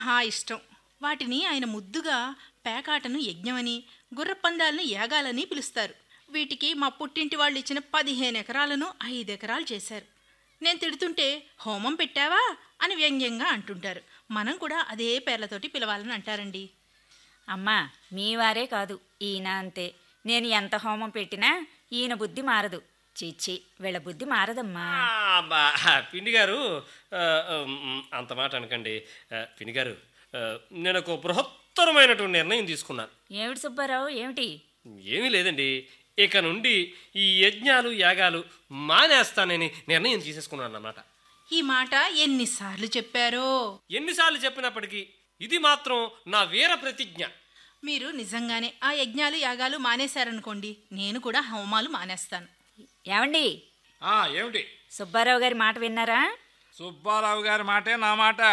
ఆ ఇష్టం వాటిని ఆయన ముద్దుగా పేకాటను యజ్ఞమని గుర్రపందాలను యాగాలని పిలుస్తారు వీటికి మా పుట్టింటి వాళ్ళు ఇచ్చిన పదిహేను ఎకరాలను ఐదు ఎకరాలు చేశారు నేను తిడుతుంటే హోమం పెట్టావా అని వ్యంగ్యంగా అంటుంటారు మనం కూడా అదే పేర్లతోటి పిలవాలని అంటారండి అమ్మా మీ వారే కాదు ఈయన అంతే నేను ఎంత హోమం పెట్టినా ఈయన బుద్ధి మారదు చిచ్చి వీళ్ళ బుద్ధి మారదమ్మా ఆ, బా, పిండి గారు ఆ, ఉమ్, అంత మాట అనకండి ఆ, పిండి గారు ఆ, నేను ఒక బృహత్తరమైనటువంటి నిర్ణయం తీసుకున్నాను ఏమిటి సుబ్బారావు ఏమిటి ఏమీ లేదండి ఇక నుండి ఈ యజ్ఞాలు యాగాలు మానేస్తానని నిర్ణయం తీసేసుకున్నాను అన్నమాట ఈ మాట ఎన్నిసార్లు చెప్పారో ఎన్నిసార్లు చెప్పినప్పటికీ ఇది మాత్రం నా వీర ప్రతిజ్ఞ మీరు నిజంగానే ఆ యజ్ఞాలు యాగాలు మానేశారనుకోండి నేను కూడా హోమాలు మానేస్తాను ఏమండి ఆ, ఏమిటి సుబ్బారావు గారి మాట విన్నారా సుబ్బారావు గారి మాటే నా మాట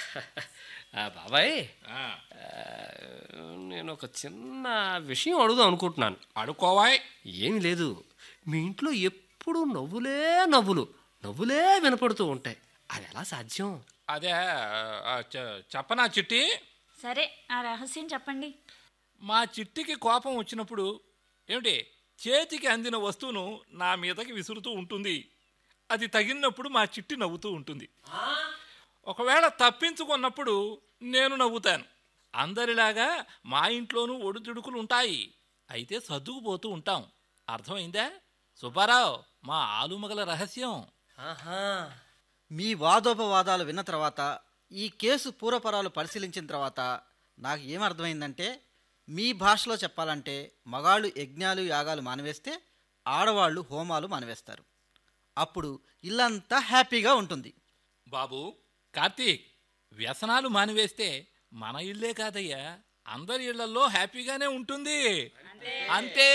ఆ, బాబాయ్ ఆ, ఆ, నేను ఒక చిన్న విషయం అడుగుదాం అనుకుంటున్నాను అడుకోవాయ్ ఏమి లేదు మీ ఇంట్లో ఎప్పుడు నవ్వులే నవ్వులు నవ్వులే వినపడుతూ ఉంటాయి అది ఎలా సాధ్యం అదే ఆ, చె- చెప్పనా చిట్టి సరే ఆ రహస్యం చెప్పండి మా చిట్టికి కోపం వచ్చినప్పుడు ఏమిటి చేతికి అందిన వస్తువును నా మీదకి విసురుతూ ఉంటుంది అది తగిలినప్పుడు మా చిట్టి నవ్వుతూ ఉంటుంది ఒకవేళ తప్పించుకున్నప్పుడు నేను నవ్వుతాను అందరిలాగా మా ఇంట్లోనూ ఒడిదుడుకులు ఉంటాయి అయితే సర్దుకుపోతూ ఉంటాం అర్థమైందా సుబ్బారావు మా ఆలుమగల రహస్యం ఆహా మీ వాదోపవాదాలు విన్న తర్వాత ఈ కేసు పూర్వపరాలు పరిశీలించిన తర్వాత నాకు ఏమర్థమైందంటే మీ భాషలో చెప్పాలంటే మగాళ్ళు యజ్ఞాలు యాగాలు మానివేస్తే ఆడవాళ్ళు హోమాలు మానివేస్తారు అప్పుడు ఇల్లంతా హ్యాపీగా ఉంటుంది బాబు కార్తీక్ వ్యసనాలు మానివేస్తే మన ఇల్లే కాదయ్యా అందరి ఇళ్లలో హ్యాపీగానే ఉంటుంది అంతే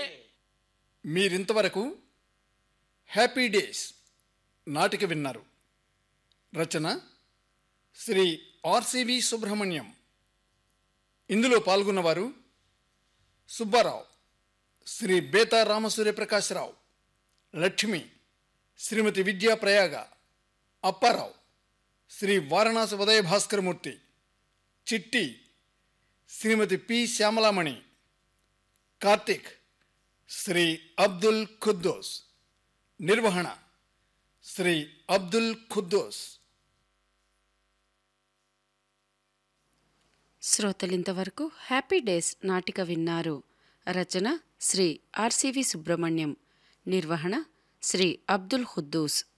మీరింతవరకు హ్యాపీ డేస్ నాటిక విన్నారు రచన శ్రీ ఆర్సివి సుబ్రహ్మణ్యం ఇందులో పాల్గొన్నవారు సుబ్బారావు శ్రీ బేతా రామసూర్యప్రకాశ్రావు లక్ష్మి శ్రీమతి విద్యా ప్రయాగ అప్పారావు శ్రీ వారణాసి ఉదయ భాస్కరమూర్తి చిట్టి శ్రీమతి పి శ్యామలామణి కార్తిక్ శ్రీ అబ్దుల్ ఖుద్దోస్ నిర్వహణ శ్రీ అబ్దుల్ ఖుద్దోస్ శ్రోతలింతవరకు హ్యాపీ డేస్ నాటిక విన్నారు రచన శ్రీ ఆర్సివి సుబ్రహ్మణ్యం నిర్వహణ శ్రీ అబ్దుల్ ఖుద్దూస్